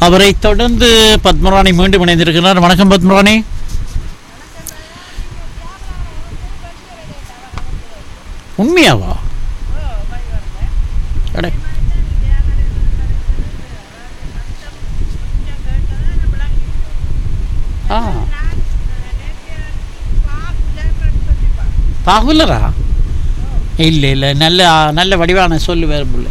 அவரை தொடர்ந்து பத்மராணி மீண்டும் இணைந்திருக்கிறார் வணக்கம் பத்மராணி உண்மையாவா அடே ஆ பாகுலரா இல்லை இல்லை நல்ல நல்ல வடிவான சொல்லு வேறு புள்ள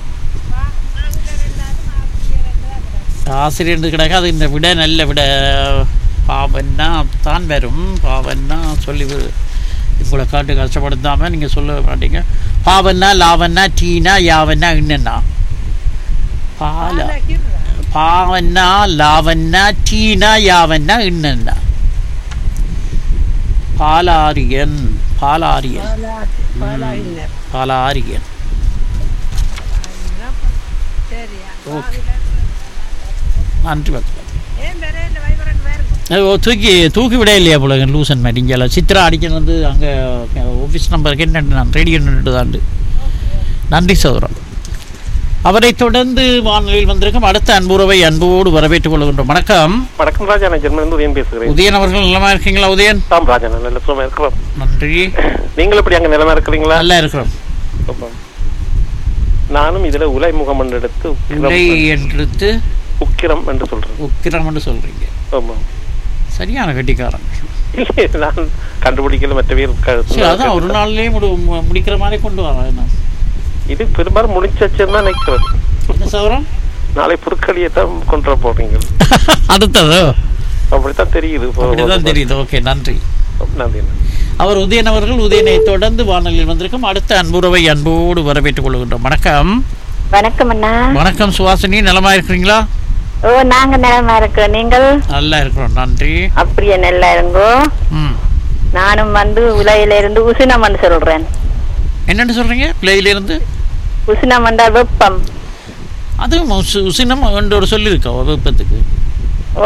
ஆசிரியர் கிடக்க அது இந்த விட நல்ல விட பாவன்னா தான் வரும் பாவன்னா சொல்லி வி- உங்களை காட்டு கஷ்டப்படுத்தாமல் நீங்கள் சொல்ல மாட்டீங்க பாவன்னா லாவன்னா டீனா யாவன்னா இன்னன்னா பால பாவன்னா லாவன்னா டீனா யாவன்னா இன்னன்னா பாலாரியன் பாலாரியன் பாலாரியன் ஓகே நன்றி பக்தா ஓ தூக்கி தூக்கி விட இல்லையா போல லூசன் மாதிரி இங்கே சித்ரா அடிக்கணும் வந்து அங்கே ஆஃபீஸ் நம்பருக்கு என்ன நான் ரெடி பண்ணிட்டு தாண்டு நன்றி சௌரம் அவரை தொடர்ந்து வானொலியில் வந்திருக்கும் அடுத்த அன்புறவை அன்போடு வரவேற்றுக் கொள்கின்றோம் வணக்கம் வணக்கம் ராஜா நான் ஜெர்மனிலிருந்து உதயம் பேசுகிறேன் உதயன் அவர்கள் நலமா இருக்கீங்களா உதயன் தாம் ராஜா நான் நல்ல சுகமா இருக்கிறோம் நன்றி நீங்கள் எப்படி அங்க நிலமா இருக்கிறீங்களா நல்லா இருக்கிறோம் ஆமாம். நானும் இதுல உலை முகம் என்று எடுத்து உக்கிரம் உலை என்றுத்து உக்கிரம் என்று சொல்றேன் உக்கிரம்னு சொல்றீங்க ஆமா சரியான கட்டிக்காரன் இல்லை, நான் கண்டுபிடிக்கல மற்ற பேர் சரி அதான் ஒரு க- நாள்லயே முடி மு- முடிக்கிற மாதிரி கொண்டு வரேன் என்ன இது பெரும்பாலும் முடிச்சச்சுன்னு தான் நினைக்கிறேன் என்ன சௌரம் நாளை புற்களியை தான் கொண்டு வர போறீங்க அடுத்ததோ அப்படித்தான் தெரியுது போ- அப்படிதான் தெரியுது ஓகே நன்றி நன்றி அவர் உதயன் அவர்கள் உதயனை தொடர்ந்து வானொலியில் வந்திருக்கும் அடுத்த அன்புறவை அன்போடு வரவேற்றுக் கொள்கின்றோம் வணக்கம் வணக்கம் அண்ணா வணக்கம் சுவாசினி நலமா இருக்கிறீங்களா ஓ நாங்க நலமா இருக்கோம் நீங்கள் நல்லா இருக்கிறோம் நன்றி அப்படியே நல்லா இருங்கோ ம் நானும் வந்து உலையில இருந்து உசினம் வந்து சொல்றேன் என்னன்னு சொல்றீங்க பிள்ளையிலிருந்து உசினம் வந்தா வெப்பம் அதுவும் உசு- உசினம் என்ற ஒரு சொல்லி இருக்கா வெப்பத்துக்கு ஓ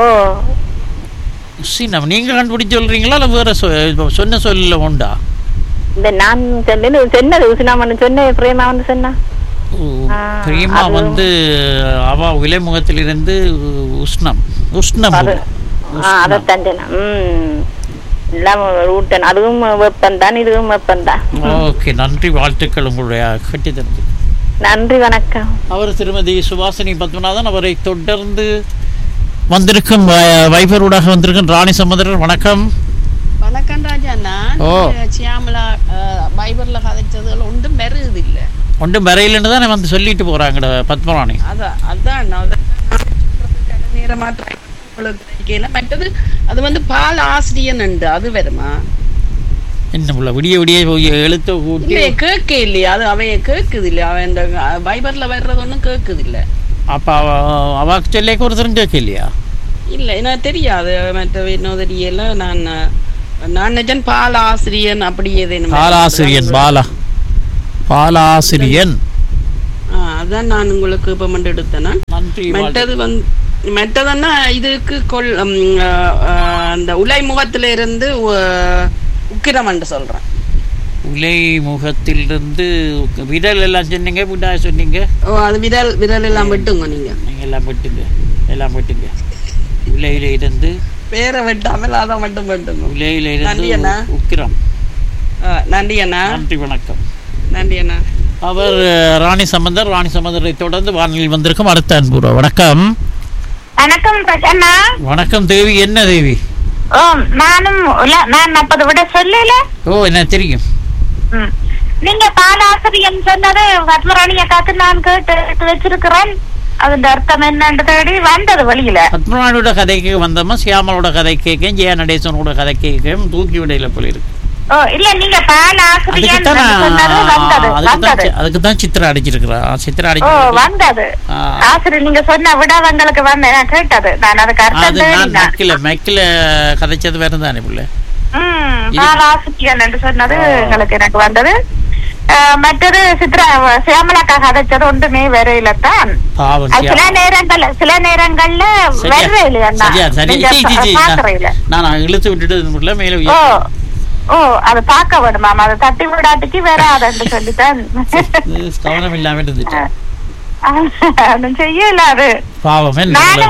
உசினம் நீங்க கண்டுபிடிச்சு சொல்றீங்களா இல்லை வேற சொ- இப்ப சொன்ன சொல்ல உண்டா இந்த நான் சொன்னது சொன்னது உசினம் சொன்னேன் பிரேமா வந்து சொன்னா ஓ, ஆ, பிரேமா அது- வந்து அவ விலைமுகத்திலிருந்து உஷ்ணம் உஷ்ணம் அது ஆ அதைத்தான் சொன்னேன் ம் எல்லாம் ரூட்டன் அதுவும் வெப்பம் தான் இதுவும் வெப்பம் தான் ஓகே நன்றி வாழ்த்துக்கள் உங்களுடைய கட்டித்தனது நன்றி வணக்கம் அவர் திருமதி சுபாசினி பத்மநாதன் அவரை தொடர்ந்து வந்திருக்கும் வ- வைபரூடாக வந்திருக்கும் ராணி சமுதிரன் வணக்கம் வணக்கம் ராஜா நான் ஓ. சியாமலா அஹ், பைபர்ல கதைச்சதுல ஒன்றும் பெருகுது இல்ல ஒன்றும் வரையிலன்னு தானே வந்து சொல்லிட்டு போறாங்க பத்மராணி அதான் அதான் நான் அதான் சொல்றதுக்கான நேரமா try உங்களுக்கு கேட்கல. மற்றது அது வந்து பால் ஆசிரியன் உண்டு அது வருமா என்ன உள்ள விடிய விடிய போய் எழுத்த கூட்டி இல்லையே கேட்க இல்லையா அது அவைய கேக்குது இல்லையா அவன் இந்த அஹ், பைபர்ல வர்றது ஒன்றும் கேக்குது இல்ல அப்போ அவாக்கு சொல்லிக்க ஒருத்தரும் கேட்க இல்லையா இல்ல எனக்கு தெரியாது மற்ற இன்னும் தெரியல நான் அஹ், நான் நிஜன் பால் ஆசிரியன் அப்படி ஏதேனும் பாலாசிரியன் பாலா பாலாசிரியன் ஆ, அதான் நான் உங்களுக்கு இப்ப மட்டும் எடுத்தேன் நான். நன்றி வாழ்த்து. மெட்டது வந்து மெட்டதுன்னா இதுக்கு கொள் ம், ஆ, ஆ, அந்த உலை முகத்துல இருந்து உ- உக்கிரமன்று சொல்றேன் உலை முகத்திலிருந்து விரல் எல்லாம் சொன்னீங்க விடாய சொன்னீங்க ஓ அது விரல் விரல் எல்லாம் விட்டுங்க நீங்க நீங்க எல்லாம் விட்டுங்க எல்லாம் விட்டுங்க உலையில இருந்து பேரை வெட்டாமல் அதை மட்டும் வெட்டுங்க உலையில நன்றி இருந்து அண்ணா. உக்கிரம் ஆ, நன்றி அண்ணா நன்றி வணக்கம் நன்றி அண்ணா அவர் அஹ், ராணி சம்பந்தர் ராணி சம்பந்தரை தொடர்ந்து வானொலியில் வந்திருக்கும் அடுத்த அன்புறா வணக்கம் வணக்கம் பிரசன்னா வணக்கம் தேவி என்ன தேவி ஓ நானும் உல- நான் அப்பதை விட சொல்லல ஓ என்ன தெரியும் ம். நீங்க பாலாசிரியன் சொன்னது பத்மராணி அக்காக்கு நான் கேட்டு எடுத்து வச்சிருக்கிறேன் அதன் அர்த்தம் என்னன்னு தேடி வந்தது வெளியில பத்மநாடோட கதைக்கு வந்தோமா சியாமலோட கதை கேட்கும் ஜெய நடேசனோட கதை கேட்கும் தூக்கி விடையில போல இருக்கு ஓ இல்ல நீங்க பாலாசிரியன் அதுக்கு தான் சொன்னது வந்தது அதுக்கு வந்தது தான் அதுக்கு தான் சித்திரா அடிச்சிருக்கிறா சித்திரா ஓ அடிச்சிருக்கா வந்தது ஆ. ஆசிரியர் நீங்க சொன்ன விட உங்களுக்கு வந்து நான் கேட்டது நான் அதுக்கு அர்த்தம் அது நான் தேடினேன் மெக்கில மெக்கில கதைச்சது வேற தானே பிள்ளை ம் இது- பாலாசிரியன் என்று சொன்னது ஆ. எங்களுக்கு எனக்கு வந்தது அஹ், மற்றது சித்ரா சியாமலாக்கா கதைச்சது ஒன்றுமே வரையில தான் பாவம் அது சில சியா- நேரங்கள்ல சில நேரங்கள்ல சரியா வரவே இல்லையா சரியா சரி நீங்க சி, சி, சி, பா- பாக்குறீங்கள நான் நான் இழுத்து விட்டுட்டு பிள்ளை மேல ஓ உயர்த்தி- ஓ அதை பார்க்க வேணுமாம் அதை தட்டி விடாட்டிக்கு வராதுன்னு சொல்லித்தான் இது கவனம் இல்லாம இருந்துட்டு ஒண்ணும் செய்யல அது பாவம் என்ன நானும் பிள்ளை?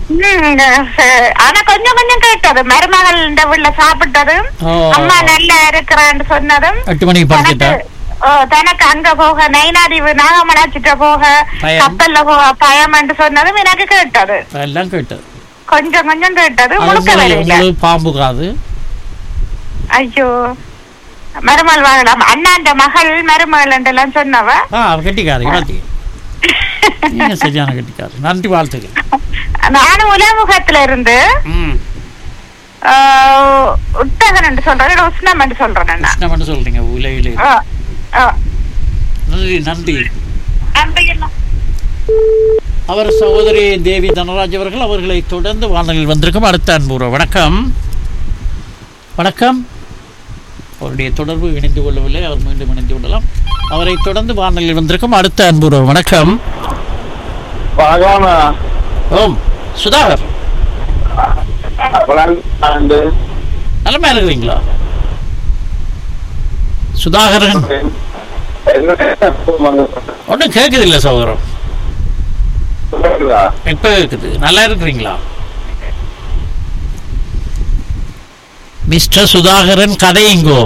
ம், அஹ், ஆனா கொஞ்சம் கொஞ்சம் கேட்டது மருமகள் இந்த வீட்டுல சாப்பிட்டதும் ஓ. அம்மா நல்லா இருக்கிறான்னு சொன்னதும் எட்டு மணிக்கு படுத்துட்டா தனக்கு ஓ, தனக்கு அங்க போக நைனாதீவு நாகமலாச்சிட்ட போக பயம். கப்பல்ல போக பயம் என்று சொன்னதும் எனக்கு கேட்டது எல்லாம் கேட்டது கொஞ்சம் கொஞ்சம் கேட்டது அது முழுக்க உங்களை- வரையில உங்களுக்கு பாம்பு காது ஐயோ மருமகள் வாங்கலாம் அண்ணாண்ட மகள் மருமகள் எல்லாம் சொன்னவ ஆ அவ கட்டிக்காரு பாத்தி நீங்க சரியான கட்டிக்காரு நன்றி வாழ்த்துக்கள் நானும் உலமுகத்துல இருந்து ம் ஆஹ், உத்தகன் என்று சொல்றேன் இல்ல உஷ்ணம் என்று சொல்றேன் நான் என்ன பண்ண சொல்றீங்க உலகிலே ஆ, ஆ. நன்றி நன்றி நன்றிங்கண்ணா. அவர் சகோதரி தேவி தனராஜ் அவர்கள் அவர்களை தொடர்ந்து வானொலியில் வந்திருக்கும் அடுத்த அன்புற வணக்கம் வணக்கம் அவருடைய தொடர்பு இணைந்து கொள்ளவில்லை அவர் மீண்டும் இணைந்து கொள்ளலாம் அவரை தொடர்ந்து வானொலியில் வந்திருக்கும் அடுத்த அன்புற வணக்கம் பகவான ஓம் சுதாகர் ஆண்டு நலமா இருக்கிறீங்களா சுதாகரன் ஒன்றும் கேட்குது இல்லை சகோதரம் எப்போ இருக்குது நல்லா இருக்கிறீங்களா மிஸ்டர் சுதாகரன் கதையுங்கோ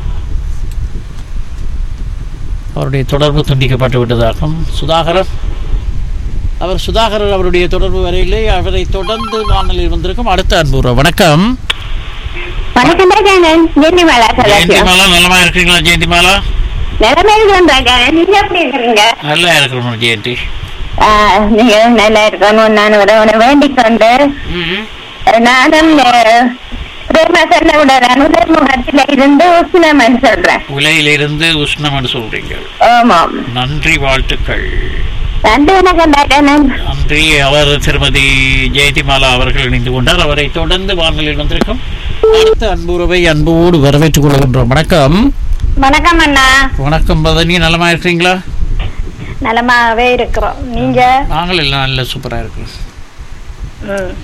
அவருடைய தொடர்பு துண்டிக்கப்பட்டு விட்டதாகும் சுதாகரன் அவர் சுதாகரன் அவருடைய தொடர்பு வரையிலே அவரை தொடர்ந்து வானொலியில் வந்திருக்கும் அடுத்த அன்புற வணக்கம் வணக்கம் ராஜாங்கன் ஜெயந்திமாலா ஜெயந்தி சதாசிவம் மாலா நலமா இருக்கீங்களா ஜெயந்தி மாலா நிலைமை இருக்கிறோம் ராஜாங்கன் நீங்க எப்படி இருக்கிறீங்க நல்லா இருக்கிறோம் ஜெயந்தி ஆ, நீங்க நல்லா இருக்கணும் நான் உறவனை வேண்டிக் கொண்டு ம் நானும் அஹ், பிரேமா சொன்னவுடன் உதர்முகத்தில இருந்து உஷ்ணமன் சொல்றேன் உலையிலிருந்து உஷ்ணம்னு சொல்றீங்க ஆமாம் நன்றி வாழ்த்துக்கள் நன்றி வணக்கம் ராஜாங்கன் நன்றி அவர் திருமதி ஜெயதிமாலா அவர்கள் இணைந்து கொண்டார் அவரை தொடர்ந்து வானொலியில் வந்திருக்கும் அடுத்த அன்புறவை அன்போடு வரவேற்றுக் கொள்கின்றோம் வணக்கம் வணக்கம் அண்ணா வணக்கம் பதனி நலமா இருக்கிறீங்களா நலமாவே இருக்கிறோம் நீங்க நாங்கள் எல்லாம் நல்ல சூப்பரா இருக்கோம் ம்.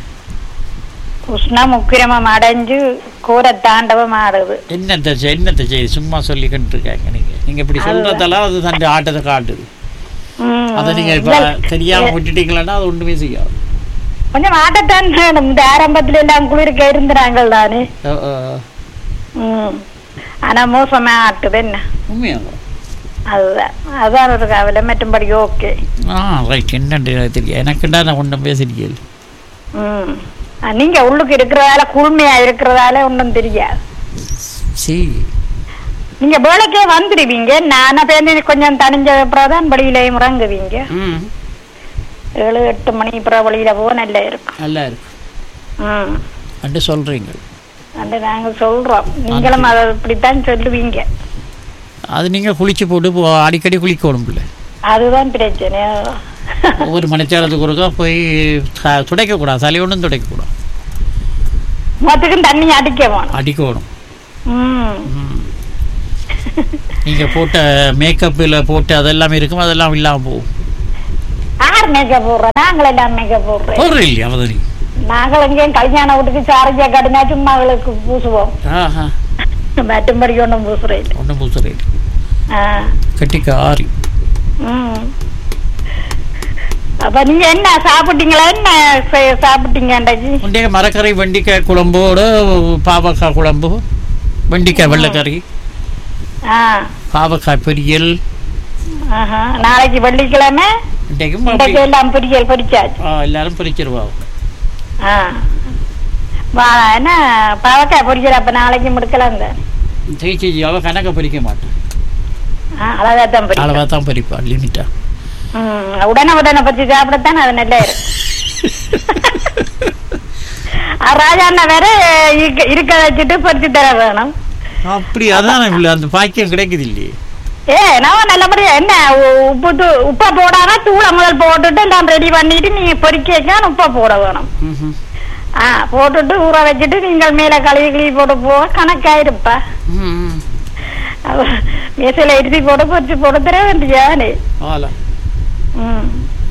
உஷ்ணம் உக்கிரமம் அடைஞ்சு கூரை தாண்டவம் ஆடுது என்னத்தை செய்- என்னத்தை செய்து சும்மா சொல்லிக்கிட்டு இருக்காங்க நீங்க நீங்க இப்படி சொல்றதெல்லாம் அது தன் ஆட்டத்தை காட்டுது ம். அதை நீங்க இப்ப தெரியாம விட்டுட்டீங்களா அது ஒண்ணுமே செய்யாது கொஞ்சம் ஆட்டத்தான் வேணும் இந்த ஆரம்பத்துல எல்லாம் குளிர்க்க இருந்தாங்கள் தானே அஹ், அஹ், ம். ஆனா மோசமா ஆட்டுது என்ன உண்மையாக அதுதான் அதான் ஒரு கவலை மற்றும்படி ஓகே ஆ ரைட் என்னன்னு எனக்கு தெரியும் எனக்குண்டா நான் ஒன்றும் பேசிருக்கேன் ம் ஆ, நீங்க உள்ளுக்கு இருக்கிறதால குளுமையா இருக்கிறதால ஒன்றும் தெரியாது சரி நீங்க வேலைக்கே வந்துடுவீங்க நானா பேருந்து கொஞ்சம் தனிஞ்ச அப்புறம் தான் வெளியிலையும் இறங்குவீங்க ம் ஏழு எட்டு மணி அப்புறம் வெளியில போக நல்லா இருக்கும் நல்லா இருக்கு ம் அண்டு சொல்றீங்க அது நாங்க சொல்றோம் நீங்களும் அதை இப்படித்தான் சொல்லுவீங்க அது நீங்க குளிச்சு போட்டு போ- அடிக்கடி குளிக்கணும் பிள்ளை அதுதான் பிரச்சனை ஒவ்வொரு மணிச்சாரத்துக்கு ஒருக்கா போய் த- துடைக்கக்கூடாது தலை ஒன்றும் துடைக்கக்கூடாது மொத்தக்கும் தண்ணி அடிக்க வேணும் அடிக்கணும் ம் ம். நீங்க போட்ட மேக்கப்பில் போட்டு அதெல்லாம் இருக்கும் அதெல்லாம் இல்லாமல் போகும் யார் மேக்கப் போடுறோம் நாங்கள் எல்லாம் மேக்கப் போடுறோம் போடுற இல்லையா அவதனி நாங்கள் எங்கேயும் கல்யாண வீட்டுக்கு சாரஜா கடினா சும்மா அவளுக்கு பூசுவோம் ஆஹா மற்றும்படி ஒன்றும் பூசுறேன் இல்லை ஒன்றும் பூசுறேன் ஆ கட்டிக்க ஆறி ம் அப்ப நீங்க என்ன சாப்பிட்டீங்களா என்ன சே- சாப்பிட்டீங்க அன்றைக்கு உண்டே மரக்கறி வெண்டிக்காய் குழம்போடு பாவக்காய் குழம்பு வெண்டிக்காய் வெள்ளைக்கறி ஆ பாவக்காய் பொரியல் ஆஹா. நாளைக்கு வெள்ளிக்கிழமை இன்றைக்கும் இன்றைக்கு எல்லாம் பொரியல் பொரிச்சாச்சு ஆ, எல்லாரும் பொரிச்சிருவாங்க ஆ வா என்ன பாவக்காய் பொரியல் அப்ப நாளைக்கு முடுக்கலாம் தான் ஜெயிச்சி அவ கணக்கை பொரிக்க மாட்டேன் ஆ அளவா தான் பொரியும் அளவாக தான் பொரிப்பாள் லிமிட்டா ம் உடனே உடனே பற்றி சாப்பிடத்தான் அது நல்லா இருக்கும் ஆ, ராஜா அண்ணா வேற இருக்க- இருக்க வச்சுட்டு பொரிச்சு தர வேணும் அப்படி அதான் இவ்வளோ அந்த பாக்கியம் கிடைக்குது இல்லையே ஏ நான் நல்லபடியா என்ன உ- உப்பு தூ- உப்பை போடாம தூளை முதல் போட்டுட்டு எல்லாம் ரெடி பண்ணிட்டு நீங்க பொறிக்க உப்பை போட வேணும் ம்ஹும். ஆ போட்டுட்டு ஊற வச்சுட்டு நீங்கள் மேல கழுவி கிளி போட்டு போக கணக்காயிருப்பா ம், ம். மேசையில இறுதி போட்டு பொறிச்சு போட்டு தர வேண்டியானே ஆலா ம்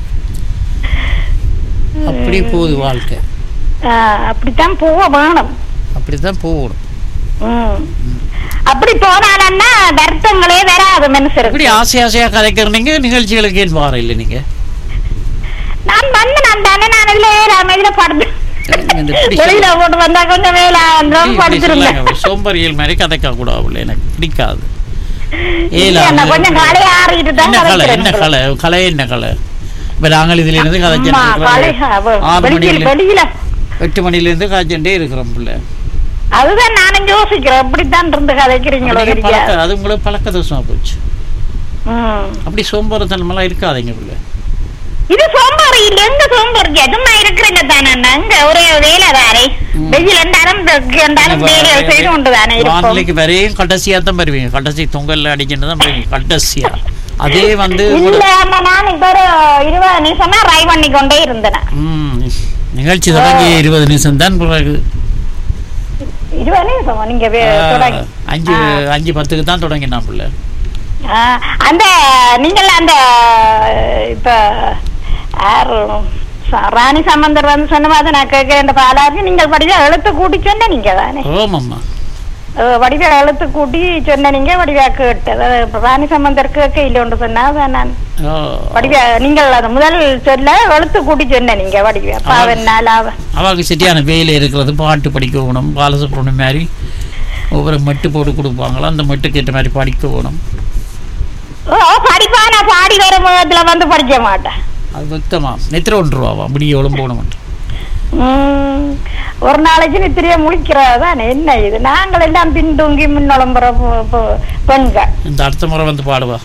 அப்படி போகுது வாழ்க்கை ஆ, அப்படித்தான் போக வேணும் அப்படித்தான் போகணும் ம் அப்படி போனாலன்னா வருத்தங்களே வராது எப்படி மனுஷருக்கு ஆசை ஆசையா கதைக்கிறீங்க நிகழ்ச்சிகளுக்கு ஏன் வார இல்லை நீங்க நான் வந்து நான் தானே நான் இதுல ஏறா இல்லாம இதுல படுத்து இந்த இப்படி வெளியில போட்டு வந்தா கொஞ்சம் வேலை இப்படி படுத்துருந்தேன் சொல்லாங்க. சோம்பறியல் மாதிரி கதைக்க கூடாது எனக்கு பிடிக்காது இல்ல, நான் கொஞ்சம் கலையை ஆறிட்டு தான் என்ன கலை கதைக்கிறேன் என்ன உங்களுக்கு. கலை கலை என்ன கலை இப்ப நாங்கள் இதுல இருந்து அம்மா, கதைச்சு கலை, அவ- ஆறு வெளியில மணில வெளியில எட்டு மணில இருந்து காய்ச்சண்டே இருக்கிறோம் பிள்ளை அதுதான் நானும் யோசிக்கிறேன் இப்படித்தான் இருந்து கதைக்கிறீங்களோ அப்படியே தெரியா பழக்க அது உங்களுக்கு பழக்க தோஷமா போச்சு ம். அப்படி சோம்பேறித்தனமெல்லாம் இருக்காதீங்க பிள்ளை இது சோம்பேறி இல்ல எங்க சோம்பேறி சும்மா இருக்கிறீங்க தானே அங்க ஒரே வேலை தானே ம். வெயில் இருந்தாலும் இருந்தாலும் வேலையை செய்து கொண்டு தானே இருப்போம் வானிலைக்கு வரையும் கடைசியா தான் வருவீங்க கடைசி தொங்கல்ல அடிச்சுட்டு தான் வருவீங்க கடைசியா அதே வந்து இல்ல அம்மா நான் இப்ப ஒரு இருபது நிமிஷமா ட்ரை பண்ணி கொண்டே இருந்தேன் ம், நிகழ்ச்சி தொடங்கி இருபது நிமிஷம் தான் பிறகு இருபது நிமிஷமா நீங்க வே- தொடங்கி அஞ்சு ஆ. அஞ்சு பத்துக்கு தான் தொடங்கினான் பிள்ளை ஆ, அந்த நீங்கள் அந்த இப்ப யாரு ச- ராணி சம்பந்தர் வந்து சொன்ன மாதிரி நான் கேட்க இந்த பாலாருக்கு நீங்கள் படிக்க எழுத்து கூட்டி சொன்ன நீங்க தானே ஓமம்மா அஹ் வடிவ எழுத்து கூட்டி சொன்ன நீங்க வடிவா கேட்டது இப்ப ராணி சம்பந்தர் கேட்க இல்லைன்னு சொன்னா அதான் நான் ஓ வடிவ நீங்கள் அது முதல் சொல்ல எழுத்து கூட்டி சொன்ன நீங்க வடிவ பாவன் நாளாவ அவளுக்கு சரியான வேலை இருக்கிறது பாட்டு படிக்க வேணும் பாலசுப்ரமணியம் மாதிரி ஒவ்வொரு மெட்டு போட்டு கொடுப்பாங்களோ அந்த மெட்டுக்கு ஏற்ற மாதிரி படிக்க வேணும் ஓ படிப்பா நான் பாடி வர முகத்துல வந்து படிக்க மாட்டேன் அது மொத்தமா நெத்திர ஒன்று ரூபாவா முடிய எவ்வளோ போகணும் உம், ஒரு நாளைக்கு நித்திரிய முழிக்கிறதானே என்ன இது நாங்கள் எல்லாம் பின்தூங்கி முன்னொளம்புற பொ- பொ- பெண்கள் இந்த அடுத்த முறை வந்து பாடுவா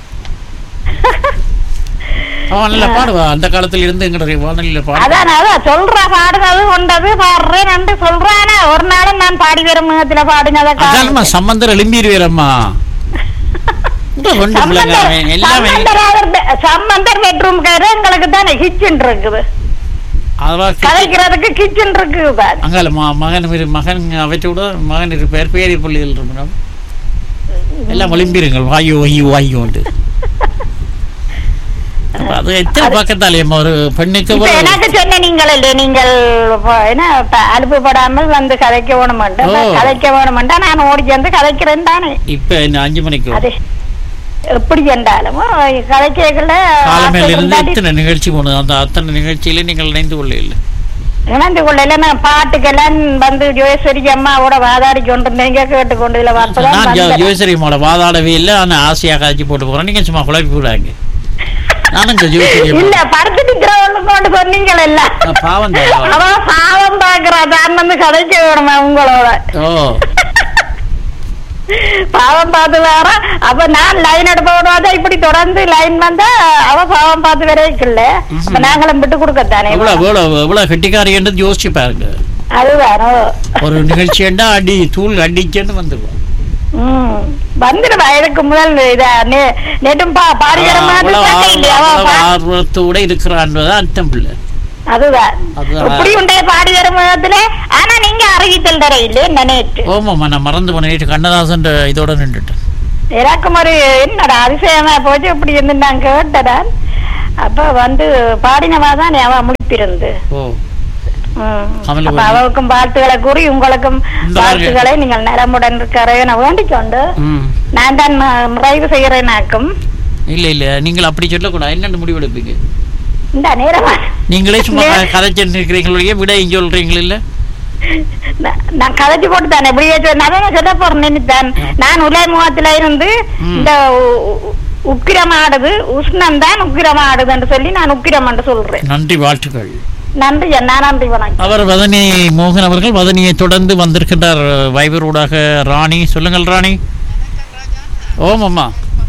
அவன் நல்லா பாடுவா அந்த காலத்துல இருந்து எங்களுடைய வானொலியில பாடு அதான் அதான் சொல்ற பாடுனது கொண்டது பாடுறேன் என்று சொல்றானா ஒரு நாளும் நான் பாடி வர முகத்துல பாடினதை அதானம்மா சம்பந்தர் எழும்பிடுவீரம்மா இந்த ஒன்று பிள்ளைங்க அவன் எல்லாமே சம்பந்தர் பெட்ரூம் கேரு எங்களுக்கு தானே கிச்சன் இருக்குது அவா கதைக்கிறதுக்கு கிச்சன் இருக்குது தான் அங்கால மா மகன் இரு- மகன் அவற்றோட மகன் இருப்பார் பேரி பள்ளிகள் இருக்கணும் எல்லாம் ஒளிம்பிருங்கள் வாயு வாயு வாயுண்டு அப்ப அது எத்தனை பக்கத்தாலேயம்மா ஒரு பெண்ணுக்கு இப்ப ஒரு- எனக்கு சொன்ன நீங்கள் இல்ல நீங்கள் ப- என்ன ப- அலுப்புப்படாமல் வந்து கதைக்க வேணுமெண்டா ஓ. கதைக்க வேணுமெண்டா நான் ஓடி வந்து கதைக்கிறேன் தானே இப்ப இந்த அஞ்சு மணிக்கு அது எப்படி என்றாலும் கதைக்கல காலமேல இருந்து இத்தனை நிகழ்ச்சி போனது அந்த அத்தனை நிகழ்ச்சியில நீங்கள் இணைந்து கொள்ள இல்லை இணைந்து கொள்ளல நான் பாட்டுக்கெல்லாம் வந்து ஜோயஸ்வரி அம்மாவோட வாதாடி கொண்டிருந்தீங்க கேட்டு கொண்டு இதுல நான் ஜோ- வந்ததான் ஜோதிசரி அம்மாவோட வாதாடவே இல்லை ஆனால் ஆசையாக காய்ச்சி போட்டு போறேன் நீங்க சும்மா குழப்பி விடாங்க நானும் இந்த ஜோதிசரி இல்ல அம்மா படுத்துட்டு இருக்கிறவங்க கொண்டு சொன்னீங்கள எல்லாம் நான் பாவம் தான் அவன் பாவம் பாக்குறா தான் வந்து கதைக்க வேணுமா உங்களோட ஓ பாவம் பார்த்து வேற அப்ப நான் லைன் எடுப்ப விடுவாத இப்படி தொடர்ந்து லைன் வந்தா அவ பாவம் பார்த்து வரைக்குள்ள அப்ப நாங்களும் விட்டு கொடுக்கத்தானே எவ்வளோ எவ்வளோ எவ்வளோ கெட்டிக்காரியன்றது யோசிச்சு பாருங்க அதுதானோ ஒரு நிகழ்ச்சியண்டா அடி தூள் அடிச்சேன்னு வந்துடுவோம் ம் வந்துடுவா இதுக்கு முதல் இத நே- நேற்றும் பா பாடிக்கிற மாதிரி அவ்வளவு சண்டை இல்லையா? அவ ஆர்வ- பா- ஆர்வத்தோட இருக்கிறான்றதா அர்த்தம் பிள்ளை அதுதான் அதுதான். எப்படி உண்டே பாடி வரும் விதத்துல ஆனா நீங்க அறிவித்தல் தர இல்லையே நினைட்டு ஓமாம்மா நான் மறந்து போனேன் நேற்று கண்ணதாசன் இதோட நின்றுட்டேன் எனக்கும் ஒரு என்னடா அதிசயமா போச்சு இப்படி இருந்து நான் கேட்டதான் அப்ப வந்து பாடினவா தான் அவ முழிப்பிருந்து ஓ ம். கமல அப்ப பாரதி. அவருக்கும் வாழ்த்துக்களை கூறி உங்களுக்கும் இந்த வாழ்த்துக்களை நீங்கள் நலமுடன் இருக்கிற நான் வேண்டிக் கொண்டு ம் நான் தான் ம- நிறைவு செய்கிறேனாக்கும் இல்லை இல்லை நீங்கள் அப்படி சொல்லக்கூடாது என்னென்னு முடிவெடுப்பீங்க இந்த நேரமா நீங்களே சும்மா நே- கதைச்சு இருக்கிறீங்களே விட இங்க சொல்றீங்களா இல்ல நான் நான் கதைச்சு போட்டு தானே இப்படியே சொன்ன அதான் சொல்ல போறேன் நினைத்தான் நான் உலை முகத்துல இருந்து ம். இந்த உ- உ- உக்கிரமாடுது உஷ்ணம் தான் உக்கிரமாடுதுன்னு சொல்லி நான் உக்கிரம் என்று சொல்றேன் நன்றி வாழ்த்துக்கள் நன்றி அண்ணா நன்றி வணக்கம் அவர் வதனி மோகன் அவர்கள் வதனியை தொடர்ந்து வந்திருக்கின்றார் வைபரோடாக ராணி சொல்லுங்கள் ராணி ஓம் அம்மா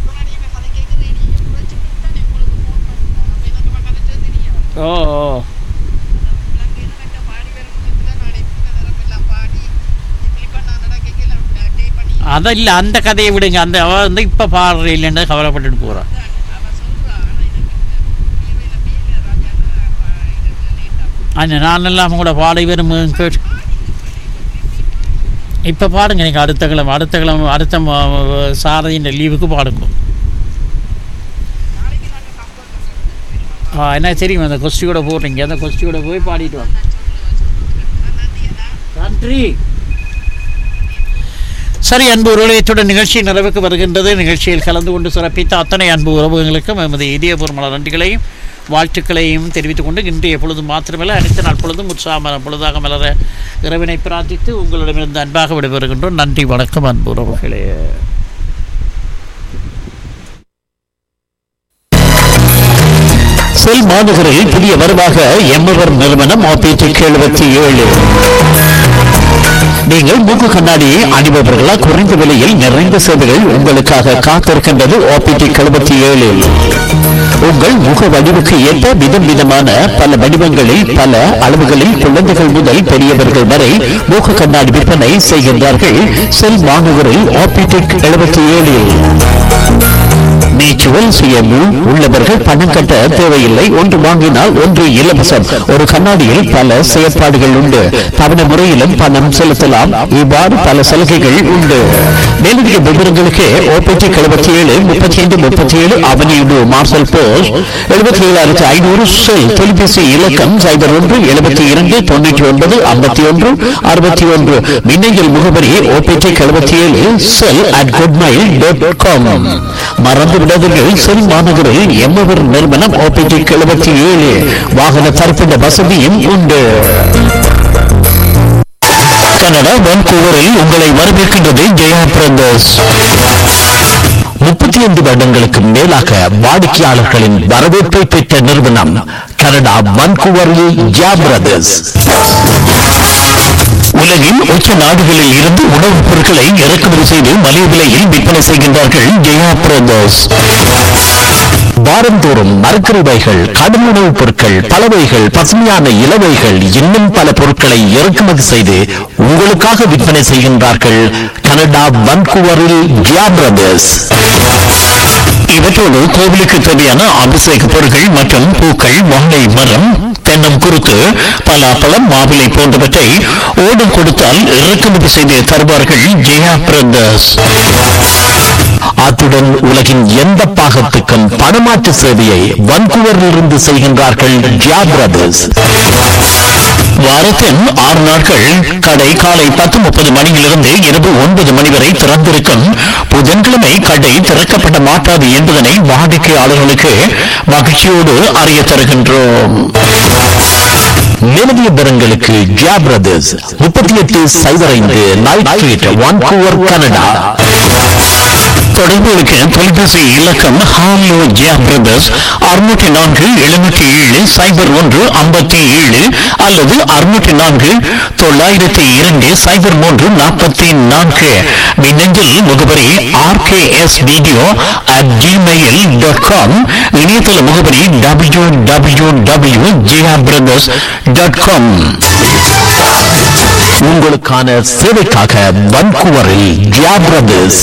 ஓ ஓ அதல்ல அந்த கதையை விடுங்க அந்த அவ வந்து இப்ப பாடுற இல்லைன்னு கவலைப்பட்டுட்டு போறா அந்த நானெல்லாம் கூட பாடி வரும் கேட்டு இப்போ பாடுங்க நீங்கள் அடுத்த கிழமை அடுத்த கிழமை அடுத்த ம- சாரதியின் லீவுக்கு பாடுங்க ஆ என்ன தெரியும் அந்த கொஸ்டியோட போடுறீங்க அந்த கொஸ்டியோட போய் பாடிட்டு வாங்க நன்றி சரி அன்பு உறவுடையத்துடன் நிகழ்ச்சி நிறைவுக்கு வருகின்றது நிகழ்ச்சியில் கலந்து கொண்டு சிறப்பித்த அத்தனை அன்பு உறவுகளுக்கும் எமது இதயபூர்வமான நன்றிகளையும் வாழ்த்துக்களையும் தெரிவித்துக் கொண்டு இன்றைய பொழுது மாத்திரமல்ல அனைத்து நாள் பொழுதும் உற்சாகமான பொழுதாக மலர இறைவனை பிரார்த்தித்து உங்களிடமிருந்து அன்பாக விடைபெறுகின்றோம் நன்றி வணக்கம் அன்பு உறவுகளே செல் மாநகரில் புதிய வரவாக எம்எவர் நிறுவனம் ஆபிடிக் எழுபத்தி ஏழு நீங்கள் மூக்கு கண்ணாடியை அணிபவர்களா குறைந்த விலையில் நிறைந்த சேவைகள் உங்களுக்காக காத்திருக்கின்றது ஆபிடிக் எழுபத்தி ஏழில் உங்கள் முக வடிவுக்கு ஏற்ப விதம் விதமான பல வடிவங்களில் பல அளவுகளில் குழந்தைகள் முதல் பெரியவர்கள் வரை மூக்கு கண்ணாடி விற்பனை செய்கின்றார்கள் செல் மாநகரில் ஆபிடிக் எழுபத்தி ஏழில் நீச்சுவல் சுயமு உள்ளவர்கள் பணம் கட்ட தேவையில்லை ஒன்று வாங்கினால் ஒன்று இலவசம் ஒரு கண்ணாடியில் பல செயற்பாடுகள் உண்டு தவணை முறையிலும் பணம் செலுத்தலாம் இவ்வாறு பல சலுகைகள் உண்டு மேலதிக விவரங்களுக்கு ஓபிடி எழுபத்தி ஏழு முப்பத்தி ஐந்து முப்பத்தி ஏழு அவனியுடு மார்சல் போஸ்ட் எழுபத்தி ஏழாயிரத்தி ஐநூறு செல் தொலைபேசி இலக்கம் சைபர் ஒன்று எழுபத்தி இரண்டு தொண்ணூற்றி ஒன்பது ஐம்பத்தி ஒன்று அறுபத்தி ஒன்று மின்னஞ்சல் முகவரி ஓபிடி எழுபத்தி ஏழு cell at good mail dot com மறந்து விடாதீர்கள் செல் மாநகரில் எம்மவர் நிறுவனம் ஓபிடி எழுபத்தி ஏழு வாகன தரப்பிட வசதியும் உண்டு கனடா வான்கூவரில் உங்களை வரவேற்கின்றது ஜெயா பிரதர்ஸ் முப்பத்தி ஐந்து வருடங்களுக்கு மேலாக வாடிக்கையாளர்களின் வரவேற்பை பெற்ற நிறுவனம் கனடா வான்கூவரில் ஜெயா பிரதர்ஸ் உலகின் உச்ச நாடுகளில் இருந்து உணவுப் பொருட்களை இறக்குமதி செய்து மலிவு விலையில் விற்பனை செய்கின்றார்கள் ஜெயா பிரதர்ஸ் வாரந்தோறும் மரக்கறிவைகள் கடும் உணவுப் பொருட்கள் பலவைகள் பசுமையான இலவைகள் இன்னும் பல பொருட்களை இறக்குமதி செய்து உங்களுக்காக விற்பனை செய்கின்றார்கள் கனடா வன்கூவரில் ஜியா பிரதர்ஸ் இவற்றோடு கோவிலுக்கு தேவையான அபிஷேக பொருட்கள் மற்றும் பூக்கள் வாழை மரம் தென்னம் குருத்து பலாப்பழம் மாவிலை போன்றவற்றை ஓடம் கொடுத்தால் இறக்குமதி செய்து தருவார்கள் ஜெயா பிரதர்ஸ் அத்துடன் உலகின் எந்த பாகத்துக்கும் பணமாற்று சேவையை வன்கூவரில் இருந்து செய்கின்றார்கள் ஜியா பிரதர்ஸ் வாரத்தின் ஆறு நாட்கள் கடை காலை பத்து முப்பது மணியிலிருந்து இரவு ஒன்பது மணி வரை திறந்திருக்கும் புதன்கிழமை கடை திறக்கப்பட மாட்டாது என்பதனை வாடிக்கையாளர்களுக்கு மகிழ்ச்சியோடு அறிய தருகின்றோம் நிலவிய பெறங்களுக்கு ஜியா பிரதர்ஸ் முப்பத்தி எட்டு சைபர் ஐந்து நைட் ஸ்ட்ரீட் வான்கூவர் கனடா தொடர்புகளுக்கு தொலைபேசி இலக்கம் ஹாலோ ஜியா பிரதர்ஸ் அறுநூற்றி நான்கு எழுநூற்றி ஏழு சைபர் ஒன்று ஐம்பத்தி ஏழு அல்லது அறுநூற்றி நான்கு தொள்ளாயிரத்தி இரண்டு சைபர் மூன்று நாற்பத்தி நான்கு மின்னஞ்சல் முகவரி RKS video at Gmail dot com இணையதள முகவரி W W W Jiya brothers dot com உங்களுக்கான சேவைக்காக வன்கூவரில் ஜியா பிரதர்ஸ்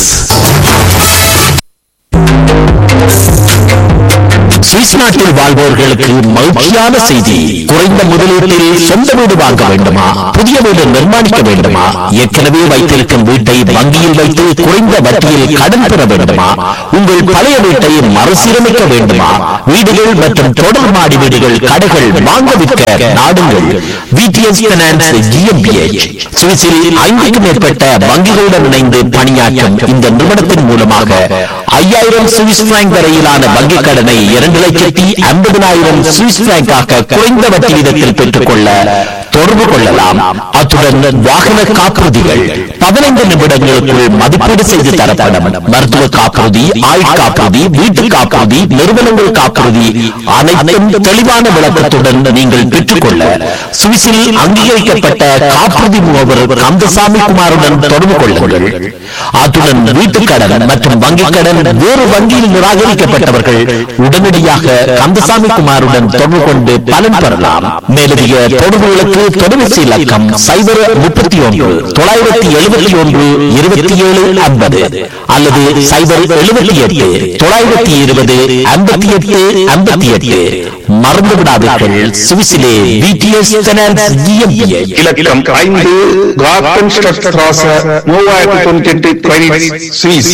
சுவிஸ் நாட்டில் வாழ்வோர்களுக்கு மகிழ்ச்சியான செய்தி குறைந்த முதலீட்டில் சொந்த வீடு வாங்க வேண்டுமா புதிய வீடு நிர்மாணிக்க வேண்டுமா ஏற்கனவே வைத்திருக்கும் வீட்டை வங்கியில் வைத்து குறைந்த வட்டியில் கடன் பெற வேண்டுமா உங்கள் பழைய வீட்டை மறுசீரமைக்க வேண்டுமா வீடுகள் மற்றும் தொடர் மாடி வீடுகள் கடைகள் வாங்க விற்க நாடுங்கள் விடிஎஸ் பினான்ஸ் ஜிஎம்பிஎச் சுவிஸில் ஐந்துக்கும் மேற்பட்ட வங்கிகளுடன் இணைந்து பணியாற்றும் இந்த நிறுவனத்தின் மூலமாக ஐயாயிரம் சுவிஸ் பிராங்க் வரையிலான வங்கிக் கடனை இரண்டு லட்சத்தி ஐம்பதனாயிரம் சுவிஸ் பிராங்காக குறைந்த வட்டி வீதத்தில் பெற்றுக்கொள்ள தொடர்பு கொள்ளலாம் அத்துடன் வாகன காப்புறுதிகள் பதினைந்து நிமிடங்களுக்குள் மதிப்பீடு செய்து தரப்படும் மருத்துவ காப்புறுதி ஆயுள் காப்புறுதி வீட்டு காப்புறுதி நிறுவனங்கள் காப்புறுதி அனைத்தும் தெளிவான விளக்கத்துடன் நீங்கள் பெற்றுக்கொள்ள சுவிஸில் அங்கீகரிக்கப்பட்ட காப்புறுதி முகவர் கந்தசாமி குமாருடன் தொடர்பு கொள்ளுங்கள் அத்துடன் வீட்டுக் கடன் மற்றும் வங்கிக் கடன் வேறு வங்கியில் நிராகரிக்கப்பட்டவர்கள் உடனடியாக கந்தசாமி குமாருடன் தொடர்பு கொண்டு பலன் பெறலாம் மேலதிக தொடர்புகளுக்கு தொலைபேசி இலக்கம் சைபர் முப்பத்தி ஒன்று தொள்ளாயிரத்தி எழுபத்தி ஒன்று இருபத்தி ஏழு ஐம்பது அல்லது சைபர் எழுபத்தி எட்டு தொள்ளாயிரத்தி இருபது ஐம்பத்தி எட்டு ஐம்பத்தி எட்டு மறந்து விடாதீர்கள் சுவிசிலே விடிஎஸ் ஃபைனான்ஸ் GmbH. இலக்கம் ஐந்து கார்டன் ஸ்ட்ராச மூவாயிரத்தி தொண்ணூத்தி எட்டு சுவிஸ்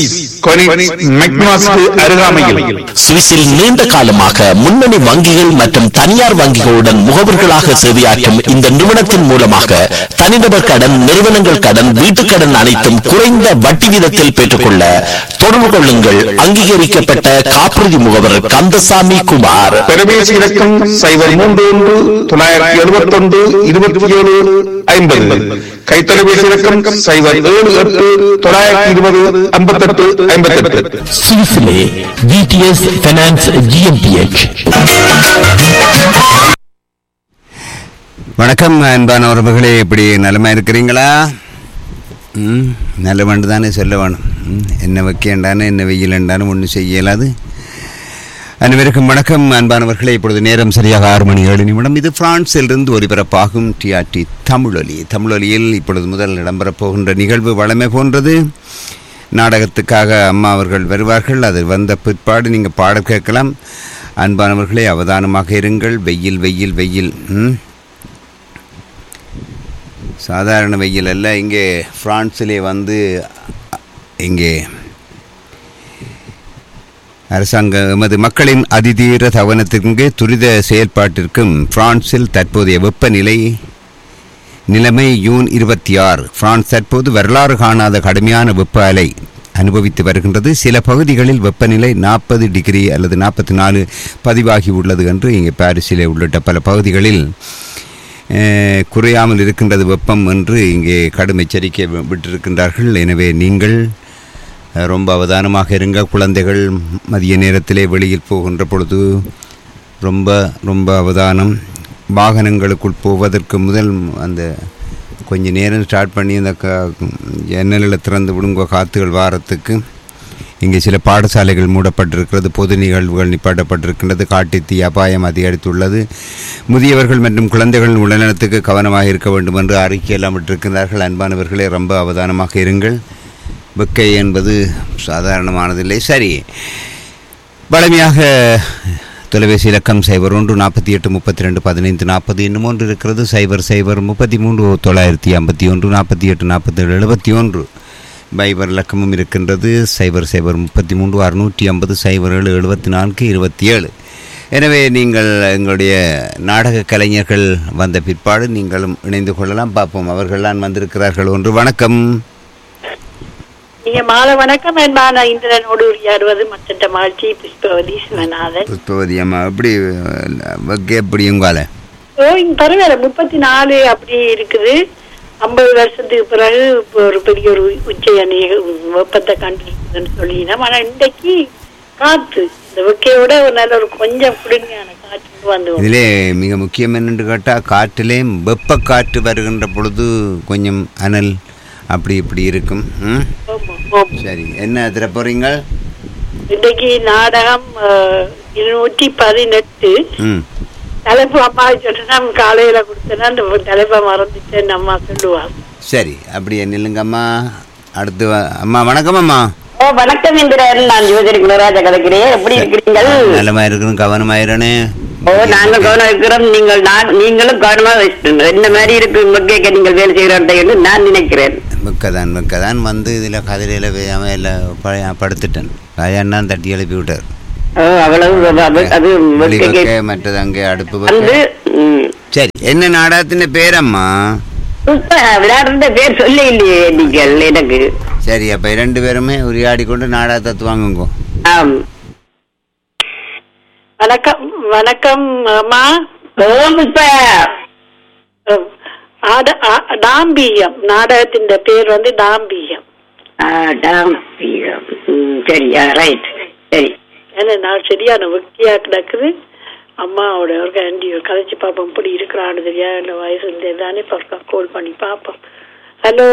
கொனிக்ஸ் மெக்னாஸ்க்கு அருகாமையில் சுவிஸில் நீண்ட காலமாக முன்னணி வங்கிகள் மற்றும் தனியார் வங்கிகளுடன் முகவர்களாக சேவையாற்றும் இந்த நிறுவனத்தின் மூலமாக தனிநபர் கடன் நிறுவனங்கள் கடன் வீட்டுக் கடன் அனைத்தும் குறைந்த வட்டி வீதத்தில் பெற்றுக்கொள்ள தொடர்பு கொள்ளுங்கள் அங்கீகரிக்கப்பட்ட காப்புறுதி முகவர் கந்தசாமி குமார் தொலைபேசி இலக்கம் சைபர் மூன்று ஒன்று தொள்ளாயிரத்தி எழுபத்தி ஒன்று இருபத்தி ஏழு ஐம்பது கைத்தொலைபேசி இலக்கம் சைபர் ஏழு எட்டு தொள்ளாயிரத்தி இருபது ஐம்பத்தெட்டு ஐம்பத்தெட்டு சுவிஸிலே ஜிடிஎஸ் பைனான்ஸ் ஜிஎம்பிஎச் வணக்கம் அன்பான உறவுகளே எப்படி நலமா இருக்கிறீங்களா ம் நல்ல வேண்டு தானே சொல்ல வேணும் ம், என்ன வைக்கண்டானு என்ன வெயிலண்டானு ஒன்றும் செய்ய இயலாது அனைவருக்கும் வணக்கம் அன்பானவர்களே இப்பொழுது நேரம் சரியாக ஆறு மணி ஏழு நிமிடம் இது பிரான்சிலிருந்து ஒலிபரப்பாகும் டிஆர்டி தமிழொலி தமிழொலியில் இப்பொழுது முதல் இடம்பெறப் போகின்ற நிகழ்வு வளமை போன்றது நாடகத்துக்காக அம்மா அவர்கள் வருவார்கள் அது வந்த பிற்பாடு நீங்கள் பாடல் கேட்கலாம் அன்பானவர்களே அவதானமாக இருங்கள் வெயில் வெயில் வெயில் ம் சாதாரண வெயில் அல்ல இங்கே பிரான்சிலே வந்து அ, இங்கே அரசாங்கம் எமது மக்களின் அதிதீர கவனத்திற்கு துரித செயல்பாட்டிற்கும் பிரான்சில் தற்போதைய வெப்பநிலை நிலைமை ஜூன் இருபத்தி ஆறு பிரான்ஸ் தற்போது வரலாறு காணாத கடுமையான வெப்ப அலை அனுபவித்து வருகின்றது சில பகுதிகளில் வெப்பநிலை நாற்பது டிகிரி அல்லது நாற்பத்தி நாலு பதிவாகி உள்ளது என்று இங்கே பாரிஸிலே உள்ளிட்ட பல பகுதிகளில் அஹ், குறையாமல் இருக்கின்றது வெப்பம் என்று இங்கே கடும் எச்சரிக்கை வி- விட்டிருக்கின்றார்கள் எனவே நீங்கள் அஹ், ரொம்ப அவதானமாக இருங்க குழந்தைகள் மதிய நேரத்திலே வெளியில் போகின்ற பொழுது ரொம்ப ரொம்ப அவதானம் வாகனங்களுக்குள் போவதற்கு முதல் அந்த கொஞ்ச நேரம் ஸ்டார்ட் பண்ணி அந்த க ஜன்னலில் திறந்து விடுங்க காற்றுகள் வாரத்துக்கு இங்கே சில பாடசாலைகள் மூடப்பட்டிருக்கிறது பொது நிகழ்வுகள் நிப்பாட்டப்பட்டிருக்கின்றது காட்டுத் தீ அபாயம் அதிகரித்துள்ளது முதியவர்கள் மற்றும் குழந்தைகளின் உடல்நலத்துக்கு கவனமாக இருக்க வேண்டும் என்று அறிக்கையெல்லாம் விட்டிருக்கிறார்கள் அன்பானவர்களே ரொம்ப அவதானமாக இருங்கள் வெக்கை என்பது சாதாரணமானதில்லை சரி வழமையாக தொலைபேசி இலக்கம் சைபர் ஒன்று நாற்பத்தி எட்டு முப்பத்தி ரெண்டு பதினைந்து நாற்பது இன்னும் ஒன்று இருக்கிறது சைபர் சைபர் முப்பத்தி மூன்று தொள்ளாயிரத்தி ஐம்பத்தி ஒன்று நாற்பத்தி எட்டு நாற்பத்தேழு எழுபத்தி ஒன்று பைபர் இலக்கமும் இருக்கின்றது சைபர் சைபர் முப்பத்தி மூன்று அறுநூற்றி ஐம்பது சைபர் ஏழு எழுபத்தி நான்கு இருபத்தி ஏழு எனவே நீங்கள் எங்களுடைய நாடக கலைஞர்கள் வந்த பிற்பாடு நீங்களும் இணைந்து கொள்ளலாம் பார்ப்போம் அவர்கள்லாம் வந்திருக்கிறார்கள் ஒன்று வணக்கம் நீங்க மாலை வணக்கம் என்பான இந்திரனோடு உரையாடுவது மற்ற மகிழ்ச்சி புஷ்பவதி சிவநாதன் புஷ்பவதி அம்மா எப்படி வகை எப்படி உங்கால ஓ இங்க பரவாயில்ல முப்பத்தி நாலு அப்படி இருக்குது ஐம்பது வருஷத்துக்கு பிறகு இப்போ ஒரு பெரிய ஒரு உச்ச அணிய வெப்பத்தை கண்டிருக்குதுன்னு சொல்லினோம் ஆனா இன்றைக்கு காத்து இந்த வெக்கையோட ஒரு நல்ல ஒரு கொஞ்சம் குளிர்மையான காற்று வந்து இதிலே மிக முக்கியம் என்னென்று கேட்டால் காற்றிலே வெப்ப காற்று வருகின்ற பொழுது கொஞ்சம் அனல் அப்படி இப்படி இருக்கும் ம்? சரி என்ன திர போறீங்க இன்றைக்கு நாடகம் அஹ், இருநூற்றி பதினெட்டு ம் தலைப்பு அம்மா சொன்னா காலையில கொடுத்தேன்னா அந்த தலைப்பை மறந்துட்டேன்னு அம்மா சொல்லுவாங்க சரி அப்படியே நில்லுங்கம்மா அடுத்து வா- அம்மா வணக்கம் அம்மா ஓ வணக்கம் இந்திரன் நான் யுவஜரி குணராஜா கதைக்கிறேன் எப்படி இருக்கிறீங்கள் நலமா இருக்கணும் கவனமாயிரணே ஓ நாங்கள் கவனம் இருக்கிறோம் நீங்கள் நான் நீங்களும் கவனமா வச்சுட்டு என்ன மாதிரி இருக்கு மக்களுக்கு நீங்கள் வேலை செய்கிறோம் நான் நினைக்கிறேன் மிக்கதான் மிக்கதான் வந்து இதில் கதிரையில் வேயாமல் எல்லாம் பழைய படுத்துட்டேன் கல்யாணம் தட்டி எழுப்பி விட்டார் ஓ அவ்வளவு அது- அது வெளி மக்களுக்கு வைக்க மற்றது அங்கே அடுப்பு வந்து வைக்க ம், சரி என்ன நாடகத்தின் பேரம்மா இப்ப விளையாடுற பேர் சொல்ல இல்லையே நீங்கள் எனக்கு சரி அப்போ இரண்டு பேருமே உரையாடி கொண்டு நாடகத்தை துவாங்குங்கோ ஆம் வணக்கம் வணக்கம் அம்மா ஓ புஷ்பா அஹ், ஆட- ஆ- டாம்பியம் நாடகத்தின் பேர் வந்து டாம்பியம் ஆ, டாம் பீரம். ம், சரியா ரைட் சரி ஏன்னா நான் சரியான வெக்கியா கிடக்குது அம்மாவோட ஒரு ஆண்டி கதைச்சு பார்ப்போம் இப்படி இருக்கிறான்னு தெரியா இல்லை வயசு இருந்தே தானே கால் பண்ணி பார்ப்போம் ஹலோ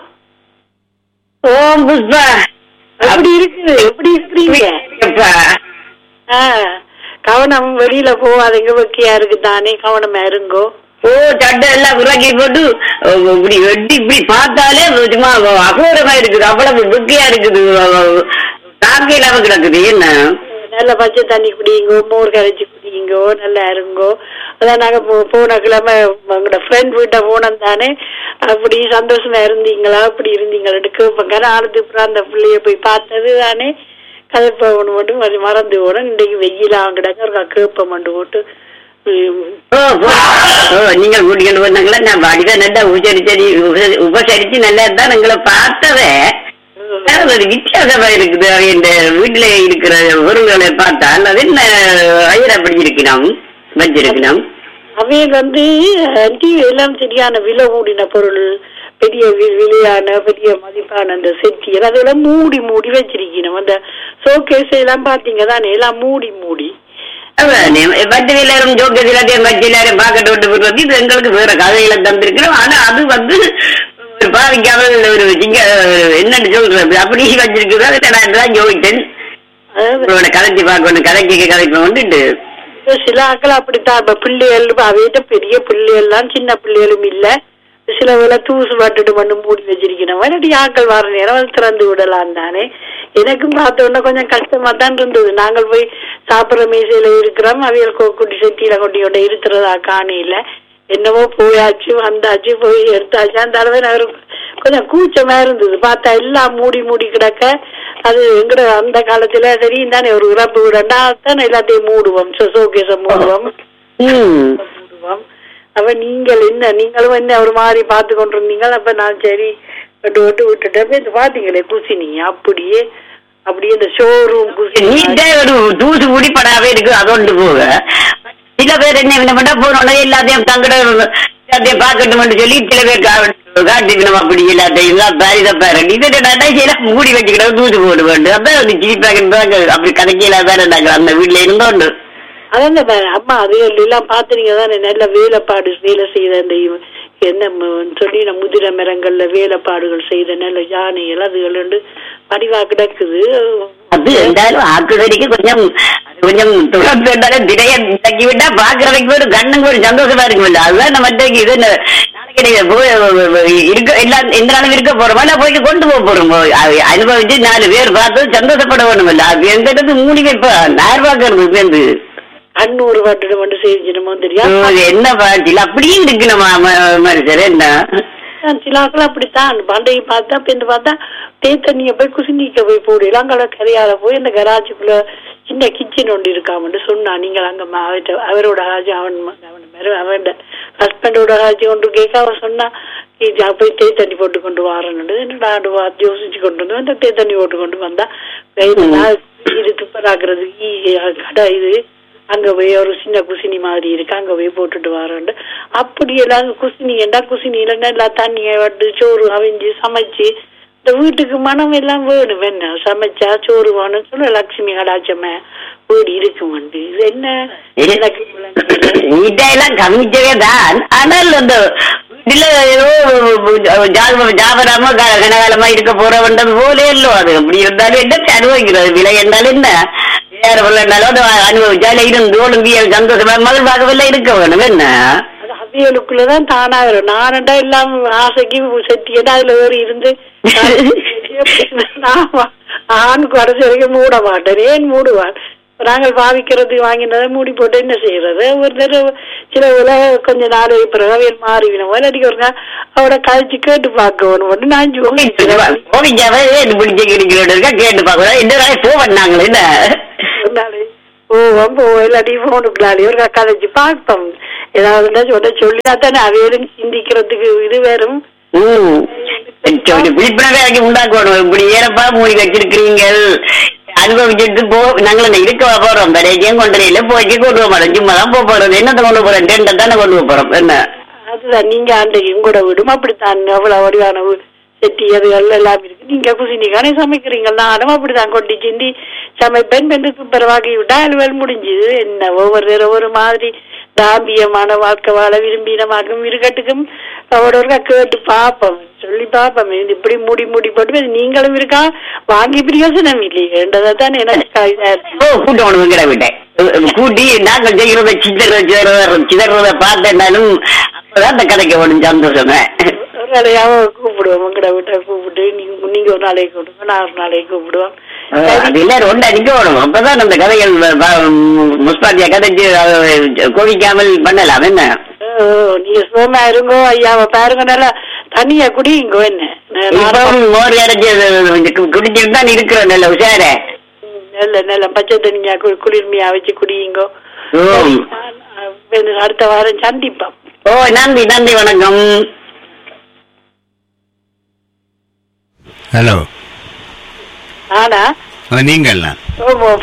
ஓ புஷ்பா எப்படி இருக்குது எப்படி இருக்கிறீங்க அப்பா. ஆ கவனம் வெளியில போகாதீங்க வெக்கியா இருக்கு தானே கவனமா இருங்கோ ஓ சட்டை எல்லாம் விறக்கி போட்டு ஓ, இப்படி வெட்டி இப்படி பார்த்தாலே சும்மா அகோரமா இருக்குது அவ்வளவு துக்கியா இருக்குது தாக்க இல்லாம கிடக்குது என்ன நல்ல பச்சை தண்ணி குடிங்க மோர் கரைச்சி குடிங்க செய்யுங்கோ நல்லா இருங்கோ அதான் நாங்க போ- போன கிழமை எங்களோட ஃப்ரெண்ட் வீட்டை போனோம் தானே அப்படி சந்தோஷமா இருந்தீங்களா அப்படி இருந்தீங்களான்னு கேட்பேங்க நாலு அப்புறம் அந்த பிள்ளைய போய் பார்த்தது தானே கதை போகணும் மட்டும் அது மறந்து போனோம் இன்றைக்கு வெயிலா கிடக்க ஒரு கேப்ப மண்டு போட்டு உம், ஓ, ஓ, ஓ, நீங்கள் கூட்டிட்டு வந்தாங்களா நான் வடிவ நல்லா உபசரிச்சரி உப- உபசரிச்சு நல்லா தான் எங்களை பார்த்ததே ஆனா, ஒரு வித்தியாசமா இருக்குது அவ இந்த வீட்டுல இருக்கிற பொருள்களை பார்த்தால் அது என்ன ஐயர் அப்படி இருக்கணும் வச்சிருக்கணும் அவையில் வந்து ஆன்டி எல்லாம் சரியான விலை கூடின பொருள் பெரிய வி- விலையான பெரிய மதிப்பான அந்த செட்டியல் அதெல்லாம் மூடி மூடி வச்சிருக்கணும் அந்த ஷோகேஸ் எல்லாம் பாத்தீங்க தானே எல்லாம் மூடி மூடி பட்டு எல்லாரும் ஜோக்கஸ் எல்லாத்தையும் பட்டு எல்லாரும் பாக்கெட் விட்டு விடுறது இது எங்களுக்கு வேற கதையில தந்திருக்கிறோம் ஆனா அது வந்து ஒரு பாவிக்காமல் ஒரு சிங்க என்னன்னு சொல்றது அப்படி வச்சிருக்குது அதை நான் தான் ஜோதித்தேன் அதாவது உங்களோட கதைச்சு பார்க்கணும் கதைக்கு கதைக்கு வந்துட்டு இப்ப சில ஆக்கள் அப்படித்தான் இப்ப பிள்ளைகள் அவையிட்ட பெரிய பிள்ளைகள்லாம் சின்ன பிள்ளைகளும் இல்ல சில வேளை தூசு பட்டுட்டு மட்டும் மூடி வச்சிருக்கணும் இல்லாட்டி ஆக்கள் வர நேரம் அது திறந்து விடலாம் தானே எனக்கும் பார்த்த உடனே கொஞ்சம் கஷ்டமா தான் இருந்தது நாங்கள் போய் சாப்பிடுற மேசையில இருக்கிறோம் அவியல் குட்டி செட்டியில கொட்டியோட இருக்கிறதா காணையில என்னவோ போயாச்சு வந்தாச்சு போய் எடுத்தாச்சு அந்த அளவு நான் கொஞ்சம் கூச்சமா இருந்தது பார்த்தா எல்லாம் மூடி மூடி கிடக்க அது எங்கட அந்த காலத்துல தெரியும் தானே ஒரு இறப்பு விடண்டா தான் எல்லாத்தையும் மூடுவோம் சோகேச மூடுவோம் மூடுவோம் அப்ப நீங்கள் என்ன நீங்களும் என்ன ஒரு மாதிரி பார்த்து கொண்டிருந்தீங்க அப்ப நான் சரி விட்டு விட்டு விட்டுட்டேன் அப்ப இது பாத்தீங்களே குசினி அப்படியே அப்படியே இந்த ஷோரூம் குசினி நீட்டே ஒரு தூசு குடிப்படாவே இருக்கு அதொண்டு போக சில பேர் என்ன என்ன பண்ணா போனோட எல்லாத்தையும் தங்கட எல்லாத்தையும் பார்க்கட்டும்னு சொல்லி சில பேர் கா- காட்டிக்கணும் அப்படி எல்லாத்தையும் எல்லாம் பாரித பாரு இது நடைசியில மூடி வச்சுக்கிட்டு தூசு போடு வேண்டும் அதான் ஒரு ஜிபி அப்படி கதைக்கல வேற நாங்க அந்த வீட்டுல இருந்தோண்டு அதான் இந்த ப- அம்மா அது எல்லாம் பாத்துறீங்க தானே நல்ல வேலைப்பாடு வேலை செய்த அந்த இவ- என்ன ம- சொல்லி நம்ம முதிர மரங்கள்ல வேலைப்பாடுகள் செய்த நல்ல யானைகள் அதுகள் வந்து வடிவா கிடக்குது அது இருந்தாலும் ஆக்குதடிக்கு கொஞ்சம் அது கொஞ்சம் தொடர்ந்து இருந்தாலும் திடைய தக்கி விட்டா பாக்குறதுக்கு ஒரு கண்ணுக்கு ஒரு சந்தோஷமா இருக்குமில்ல அதுதான் நம்ம மற்றக்கு இது என்ன, நாளைக்கு நீங்க போய் இருக்க எல்லாம் எந்த நாளும் இருக்க போறோமா இல்ல போயிட்டு கொண்டு போக போறோம் அது அனுபவிச்சு நாலு பேர் பார்த்து சந்தோஷப்பட வேணுமில்ல அது எந்த இடத்துக்கு மூடி வைப்பா யார் பாக்குறது சேர்ந்து அன்னூறு வட்டு மட்டும் செஞ்சிடமோ தெரியும் என்ன பாட்டில் அப்படியும் இருக்கணுமா மனுஷர் என்ன சிலாக்கள் அப்படித்தான் பண்டையை பார்த்தா பிந்து பார்த்தா தே தண்ணிய போய் குசினிக்க போய் போடு இளங்கல கரையால போய் அந்த கராஜுக்குள்ள சின்ன கிச்சன் ஒன்று இருக்காமன்னு சொன்னா நீங்கள் அங்க ம- அவர்ட்ட அவரோட ராஜா அவன் ம- அவன் மேல அவன் ஹஸ்பண்டோட ராஜா ஒன்று கேட்க அவன் சொன்னா இது போய் தே தண்ணி போட்டு கொண்டு வாரன்னு என்னடா வா யோசிச்சு கொண்டு வந்து அந்த தே தண்ணி போட்டு கொண்டு வந்தா வெயில்ல நான் இது துப்பராக்குறது கடை இது அங்க போய் ஒரு சின்ன குசினி மாதிரி இருக்கு அங்க போய் போட்டுட்டு வரேன் அப்படி எல்லாம் குசினி ஏண்டா குசினியில நல்லா தண்ணியை வட்டு சோறு அவிஞ்சு சமைச்சு இந்த வீட்டுக்கு மனம் எல்லாம் வேணும் என்ன சமைச்சா சோறு வேணும் சொல்ல லட்சுமி கடாச்சம்ம வீடு இருக்கு வந்து இது என்ன எனக்கு விளங்கல. இதெல்லாம் கவனிச்சவே தான் ஆனால் அந்த இதுல ஏதோ ஜாப- ஜாபராம க- கனகாலமா இருக்க போறவன்றது போலே இல்லோ அது அப்படி இருந்தாலும் என்ன அனுபவிக்கிறது விலை என்றாலும் என்ன வேற இருந்தாலும் அது அனுபவிச்சால இருந்து விய சந்தோஷமா மகள் பார்க்கவில்லை இருக்க வேணும் என்ன அது அவியலுக்குள்ளதான் தானா வரும் நானண்டா எல்லாம் ஆசைக்கு செட்டியடா அதுல வேறு இருந்து நான் வா- ஆண் கடைசி வரைக்கும் மூட மாட்டேன் ஏன் மூடுவான் நாங்கள் பாவிக்கிறது வாங்கினதை மூடி போட்டு என்ன செய்யறது ஒரு தடவை சில வேளை கொஞ்ச நாள் பிறகு அவியல் மாறிவிடும் இல்லாட்டி ஒரு நாள் அவட கழிச்சு கேட்டு பார்க்கணும் ஒன்று நான் யோசிக்கிறேன் கோவிச்சாவே ஏன் பிடிச்ச கிடைக்கிறோட இருக்கா கேட்டு பார்க்கலாம் இந்த நாள் போவண்ணாங்களே என்ன ஒரு நாள் போவோம் போவோம் இல்லாட்டி போனுக்குள்ளாடி ஒரு கதைச்சு பார்ப்போம் ஏதாவது சொல்ல சொல்லினா தானே அவையிலும் சிந்திக்கிறதுக்கு இது வேறும் ம். சரி, விழிப்புணர்வை எனக்கு உண்டாக்கணும் இப்படி ஏறப்பா மூடி வச்சிருக்கிறீங்க அனுபவிச்சுட்டு போ நாங்கள் என்ன இருக்க போறோம் வரைக்கும் கொண்டு இல்ல போய்க்கு கொண்டு போக மாட்டோம் சும்மா தான் போக போறோம் என்னத்தை கொண்டு போறோம் டென்ட்டை தானே கொண்டு போக போறோம் என்ன அதுதான் நீங்க அன்றைக்கு உங்களோட விடும் அப்படித்தான் அவ்வளவு வடிவான வீ- செட்டி அதுகள் எல்லாம் இருக்கு நீங்க குசினிக்கானே சமைக்கிறீங்க நானும் அப்படிதான் கொட்டி சிந்தி சமைப்பேன் பெண்டு துப்புரவாக்கி விட்டா அலுவல் முடிஞ்சுது என்ன ஒவ்வொரு நேரம் ஒரு மாதிரி தாம்பியமான வாழ்க்கை வாழ விரும்பினமாக்கும் இருக்கட்டுக்கும் அவட ஒருக்கா கேட்டு பாப்போம் சொல்லி பாப்போம் இது இப்படி மூடி மூடி போட்டு நீங்களும் இருக்கா வாங்கி பிரயோசனம் இல்லையே என்றதை தான் எனக்கு இதா இருக்கு. ஓ கூட்டம் ஒன்று வைக்கிற விட்டேன் கூட்டி நாங்கள் செய்கிறத சிதற சிதற சிதறத பார்த்தேன்னாலும் அப்பதான் அந்த கதைக்கு ஒன்றும் சந்தோஷமே ஒரு வேலையாவ கூப்பிடுவோம் உங்கட வீட்டை கூப்பிட்டு நீங்க நீங்க ஒரு நாளைக்கு கூப்பிடுங்க நான் ஒரு நாளைக்கு கூப்பிடுவோம் அது எல்லாரும் ஒன்று அடிக்கணும் அப்பதான் அந்த கதைகள் வ- வ- முஸ்பாத்தியா கதைச்சு அஹ், கோவிக்காமல் பண்ணலாம் என்ன ஓ, நீங்க சுகமா இருங்கோ ஐயாவை பாருங்க நல்லா தண்ணிய குடிங்கோ என்ன இப்பவும் மோர் இறச்சி குடிச்சிட்டு தான் இருக்கிறோம் நல்ல உஷார நல்ல நல்ல பச்சை தண்ணியா கு- குளிர்மையா வச்சு குடிங்கோ ஓ நான் அடுத்த வாரம் சந்திப்போம் ஓ நன்றி நன்றி வணக்கம் ஹலோ ஆனா நீங்கள்லாம் ஓமோ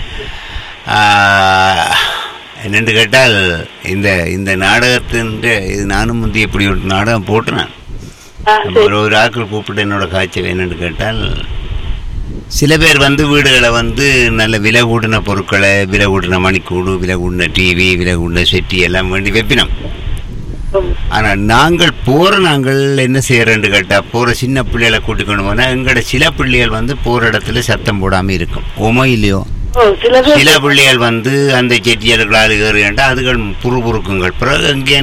என்னென்று கேட்டால் இந்த இந்த நாடகத்தின் இது நானும் முந்தைய இப்படி ஒரு நாடகம் போட்டுனேன் ஆ, ஒரு ஒரு ஆட்கள் கூப்பிட்டு என்னோட காய்ச்சல் என்னென்னு கேட்டால் சில பேர் வந்து வீடுகளை வந்து நல்ல விலை கூடின பொருட்களை விலை கூடின மணிக்கூடு விலை கூடின டிவி விலை கூடின செட்டி எல்லாம் வேண்டி வைப்பினோம் ஆனால் நாங்கள் போகிற நாங்கள் என்ன செய்யறோன்னு கேட்டால் போகிற சின்ன பிள்ளைகளை கூட்டிக்கொண்டு போனால் எங்களோட சில பிள்ளைகள் வந்து போகிற இடத்துல சத்தம் போடாமல் இருக்கும் ஓமோ இல்லையோ ஓ சில பேர் சில பிள்ளைகள் வந்து அந்த செட்டியர்களால் ஏறுகண்டா அதுகள் புறுபுறுக்குங்கள் பிறகு எங்கே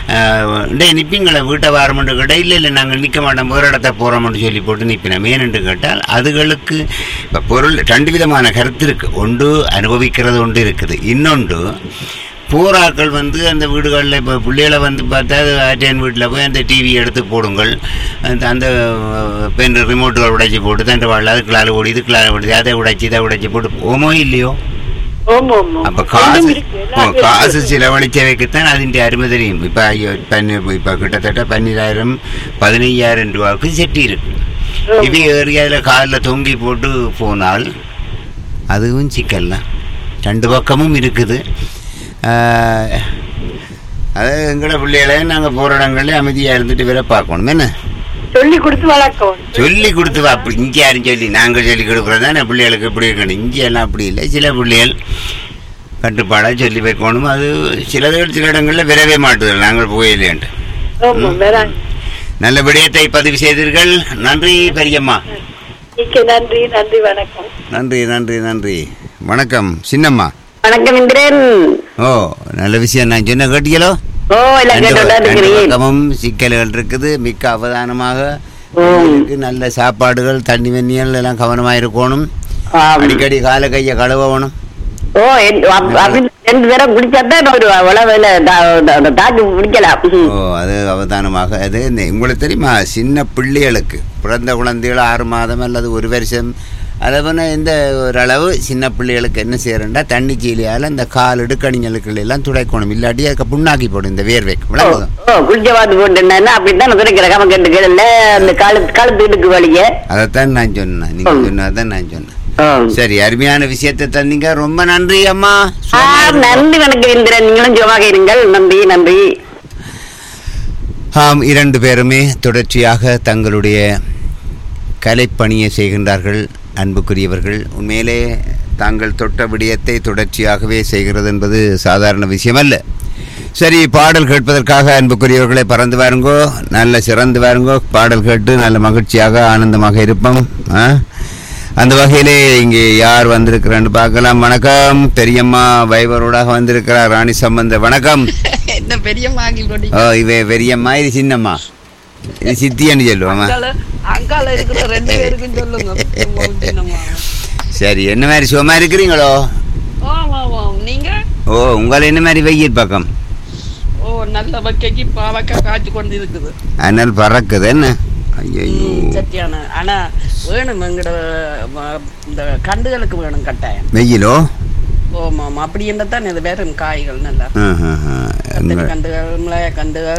டே நிற்பிங்களை வீட்டை வாரமென்று கேட்டால் இல்லை இல்லை நாங்கள் நிற்க மாட்டோம் வேறு இடத்த போகிறோம்னு சொல்லி போட்டு நிற்பினோம் ஏனென்று கேட்டால் அதுகளுக்கு இப்போ பொருள் ரெண்டு விதமான கருத்து இருக்குது ஒன்று அனுபவிக்கிறது ஒன்று இருக்குது இன்னொன்று போராக்கள் வந்து அந்த வீடுகளில் இப்போ பிள்ளைகளை வந்து பார்த்தா ஆட்டியன் வீட்டில் போய் அந்த டிவி எடுத்து போடுங்கள் அந்த அந்த பெண் ரிமோட்டுகள் உடைச்சி போட்டு தண்டை வாழ அது கிளால ஓடி இது கிளால ஓடி அதை உடைச்சி இதை உடைச்சி போட்டு ஓமோ இல்லையோ ஓமோ ஓமோ அப்போ காசு ஓ, காசு செலவழிச்சவைக்குத்தான் അതിൻ്റെ அருமை தெரியும் இப்போ ஐயோ பன்னி இப்போ கிட்டத்தட்ட பன்னிராயிரம் பதினையாயிரம் ரூபாவுக்கு செட்டி இருக்கு இது ஏரியாவில் காலில் தொங்கி போட்டு போனால் அதுவும் சிக்கல் தான் ரெண்டு பக்கமும் இருக்குது ஆஹ், அது எங்களை பிள்ளைகளை நாங்கள் போகிற இடங்கள்ல அமைதியாக இருந்துட்டு வேற பார்க்கணும் என்ன சொல்லி கொடுத்து வளர்க்கவும் சொல்லி கொடுத்து வா அப்படி இங்கே யாரும் சொல்லி நாங்கள் சொல்லி கொடுக்குறது தானே பிள்ளைகளுக்கு இப்படி இருக்கணும் இங்கே எல்லாம் அப்படி இல்லை சில பிள்ளைகள் கட்டுப்பாடாக சொல்லி வைக்கணும் அது சிலதுகள் சில இடங்களில் விரவே மாட்டுதல் நாங்கள் போயில்லேன்ட்டு ஓமோ வேற நல்ல விடயத்தை பதிவு செய்தீர்கள் நன்றி பெரியம்மா மிக்க நன்றி நன்றி வணக்கம் நன்றி நன்றி நன்றி வணக்கம் சின்னம்மா வணக்கம் இந்திரன் ஓ நல்ல விஷயம் நான் சொன்ன கேட்டீங்களோ ஓ எல்லாம் ரெண்டு கேட்டு ரெண்டு இருக்கிறீங்க பக்கமும் சிக்கல்கள் இருக்குது மிக்க அவதானமாக ம். இதுக்கு நல்ல சாப்பாடுகள் தண்ணி வெண்ணியல் எல்லாம் கவனமாக இருக்கணும் ஆம். அடிக்கடி கால கையை கழுவணும் ஓ என்- அப்- அப்படி ரெண்டு தடவை குடிச்சாதான் ஒரு உழவுல தாக்கு குடிக்கலாம் ம். ஓ அது அவதானமாக அது இந்த- உங்களுக்கு தெரியுமா சின்ன பிள்ளைகளுக்கு பிறந்த குழந்தைகள் ஆறு மாதம் அல்லது ஒரு வருஷம் அதை பண்ண இந்த ஓரளவு சின்ன பிள்ளைகளுக்கு என்ன செய்யறேன்டா தண்ணி சீலியால் இந்த கால் இடுக்கணிகளுக்கு எல்லாம் துடைக்கணும் இல்லாட்டி அதுக்கு புண்ணாக்கி போடும் இந்த வேர்வைக்கு ஓ விளங்குதா ஓ, குளிச்ச வாத்து போட்டுன்னா அப்படித்தான் குறைக்கிற கமக்கட்டுக்கல அந்த கழுத்து கழுத்து இடுக்கு வலிக்க அதைத்தான் நான் சொன்னேன் நீங்க ம். சொன்னதான் நான் சொன்னேன் ஓ. சரி அருமையான விஷயத்தை தந்தீங்க ரொம்ப நன்றி அம்மா ஆ, நன்றி வணக்கம் இந்திரன் நீங்களும் சுகமாக இருங்கள் நன்றி நன்றி ஆம் இரண்டு பேருமே தொடர்ச்சியாக தங்களுடைய கலைப்பணியை செய்கின்றார்கள் அன்புக்குரியவர்கள் உண்மையிலே தாங்கள் தொட்ட விடயத்தை தொடர்ச்சியாகவே செய்கிறது என்பது சாதாரண விஷயம் அல்ல சரி பாடல் கேட்பதற்காக அன்புக்குரியவர்களை பறந்து வாருங்கோ நல்ல சிறந்து வாருங்கோ பாடல் கேட்டு நல்ல மகிழ்ச்சியாக ஆனந்தமாக இருப்போம் ஆ? அந்த வகையிலே இங்கே யார் வந்திருக்கிறான்னு பார்க்கலாம் வணக்கம் பெரியம்மா வைபரோடாக வந்திருக்கிறார் ராணி சம்பந்த வணக்கம் என்ன பெரிய மாங்கி கொடி ஓ இவ பெரியம்மா இது சின்னம்மா இது சித்தின்னு சொல்லுவோமா அங்கால அங்கால இருக்கிற ரெண்டு பேருக்கும் சொல்லுங்க பெரியம்மாவும் சின்னம்மாவும். சரி என்ன மாதிரி சுகமா இருக்கிறீங்களோ ஆமா ஆமா நீங்க ஓ உங்களை என்ன மாதிரி வெயில் பக்கம் ஓ நல்ல வக்கைக்கு பாவக்காய் காய்ச்சி கொண்டு இருக்குது அதனால் பறக்குது என்ன ஐயோ ம், சத்தியான ஆனா வேணும் எங்கட ம- இந்த கண்டுகளுக்கு வேணும் கட்டாயம் வெயிலோ ஓமாம் அப்படி என்ன தான் இது வெறும் காய்கள் நல்லா ஆஹ், ஆஹ், ஆஹ். கத்திரி உங்க- கண்டுகள் மிளகாய் கண்டுகள்